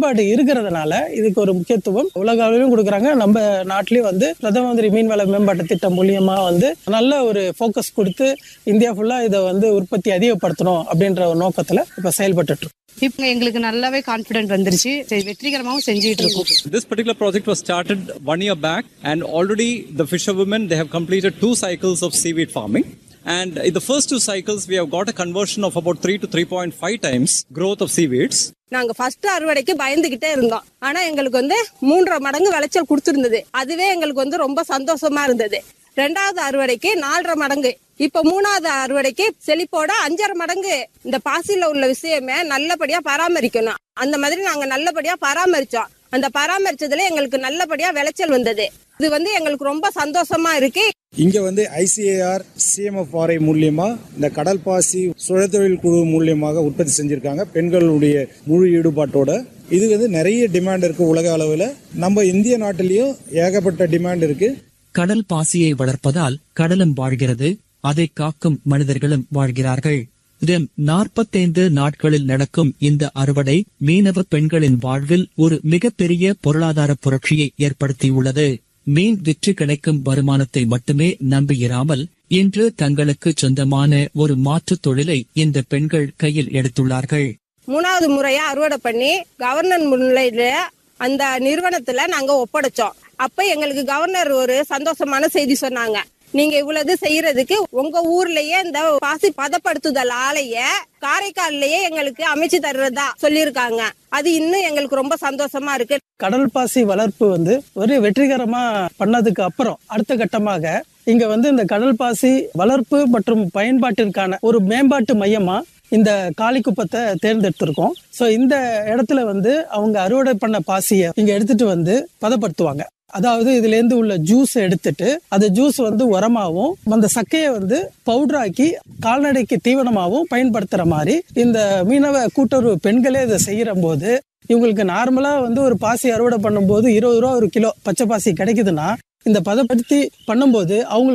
பயன்பாடு இருக்கிறதுனால இதுக்கு ஒரு முக்கியத்துவம் உலக அளவிலும் கொடுக்குறாங்க நம்ம நாட்டிலயும் வந்து பிரதம மந்திரி மீன்வள மேம்பாட்டு திட்டம் மூலியமா வந்து நல்ல ஒரு ஃபோக்கஸ் கொடுத்து இந்தியா ஃபுல்லா இதை வந்து உற்பத்தி அதிகப்படுத்தணும் அப்படின்ற ஒரு நோக்கத்துல இப்ப செயல்பட்டு இருக்கோம் இப்போ எங்களுக்கு நல்லாவே கான்ஃபிடென்ட் வந்துருச்சு சரி, வெற்றிகரமாகவும் செஞ்சுட்டு இருக்கோம் This particular project was started one year back, and already the fisherwomen they have completed two cycles of seaweed farming. And in the first two cycles, we have got a conversion of about 3 to 3.5 times growth of seaweeds. நாங்க first அறுவடைக்கு பயந்துகிட்டே இருந்தோம் ஆனா எங்களுக்கு வந்து மூன்றரை மடங்கு விளைச்சல் கொடுத்திருந்தது அதுவே எங்களுக்கு வந்து ரொம்ப சந்தோஷமா இருந்தது ரெண்டாவது அறுவடைக்கு நாலரை மடங்கு இப்ப மூணாவது அறுவடைக்கு செழிப்போட அஞ்சரை மடங்கு இந்த பாசில உள்ள விஷயமே நல்லபடியா பராமரிக்கணும் அந்த மாதிரி நாங்க நல்லபடியா பராமரிச்சோம் அந்த பராமரிச்சதுல எங்களுக்கு நல்லபடியா விளைச்சல் வந்தது இது வந்து எங்களுக்கு ரொம்ப சந்தோஷமா இருக்கு இங்க வந்து ஐசிஏஆர் சிஎம்எஃப்ஆர்ஐ மூலியமா இந்த கடல் பாசி சுழற்தொழில் குழு மூலியமாக உற்பத்தி செஞ்சிருக்காங்க பெண்களுடைய முழு ஈடுபாட்டோட இது வந்து நிறைய டிமாண்ட் இருக்கு உலக அளவில் நம்ம இந்திய நாட்டிலையும் ஏகப்பட்ட டிமாண்ட் இருக்கு கடல் பாசியை வளர்ப்பதால் கடலும் வாழ்கிறது அதை காக்கும் மனிதர்களும் வாழ்கிறார்கள் இதன் நாற்பத்தைந்து நாட்களில் நடக்கும் இந்த அறுவடை மீனவ பெண்களின் வாழ்வில் ஒரு மிகப்பெரிய பொருளாதார புரட்சியை ஏற்படுத்தியுள்ளது மீன் விற்று கிடைக்கும் வருமானத்தை மட்டுமே நம்பியிராமல் இன்று தங்களுக்கு சொந்தமான ஒரு மாற்றுத் தொழிலை இந்த பெண்கள் கையில் எடுத்துள்ளார்கள் மூணாவது முறையா அறுவடை பண்ணி கவர்னர் முன்னிலையில அந்த நிறுவனத்துல நாங்க ஒப்படைச்சோம் அப்ப எங்களுக்கு கவர்னர் ஒரு சந்தோஷமான செய்தி சொன்னாங்க நீங்க இவ்வளவு செய்யறதுக்கு உங்க ஊர்லயே இந்த பாசி பதப்படுத்துதல் ஆலைய காரைக்கால்லையே எங்களுக்கு அமைச்சு தர்றதா சொல்லியிருக்காங்க அது இன்னும் எங்களுக்கு ரொம்ப சந்தோஷமா இருக்கு கடல் பாசி வளர்ப்பு வந்து ஒரு வெற்றிகரமா பண்ணதுக்கு அப்புறம் அடுத்த கட்டமாக இங்க வந்து இந்த கடல் பாசி வளர்ப்பு மற்றும் பயன்பாட்டிற்கான ஒரு மேம்பாட்டு மையமா இந்த காளிக்குப்பத்தை தேர்ந்தெடுத்திருக்கோம் ஸோ இந்த இடத்துல வந்து அவங்க அறுவடை பண்ண பாசியை இங்க எடுத்துட்டு வந்து பதப்படுத்துவாங்க அதாவது இதுல இருந்து உள்ள ஜூஸ் எடுத்துட்டு அந்த ஜூஸ் வந்து உரமாவும் அந்த சக்கையை வந்து பவுடராக்கி கால்நடைக்கு தீவனமாகவும் பயன்படுத்துற மாதிரி இந்த மீனவ கூட்டுறவு பெண்களே இதை செய்யற போது இவங்களுக்கு நார்மலா வந்து ஒரு பாசி அறுவடை பண்ணும்போது இருபது ரூபா ஒரு கிலோ பச்சை பாசி கிடைக்குதுன்னா இந்த பதப்படுத்தி பண்ணும்போது அவங்களுக்கு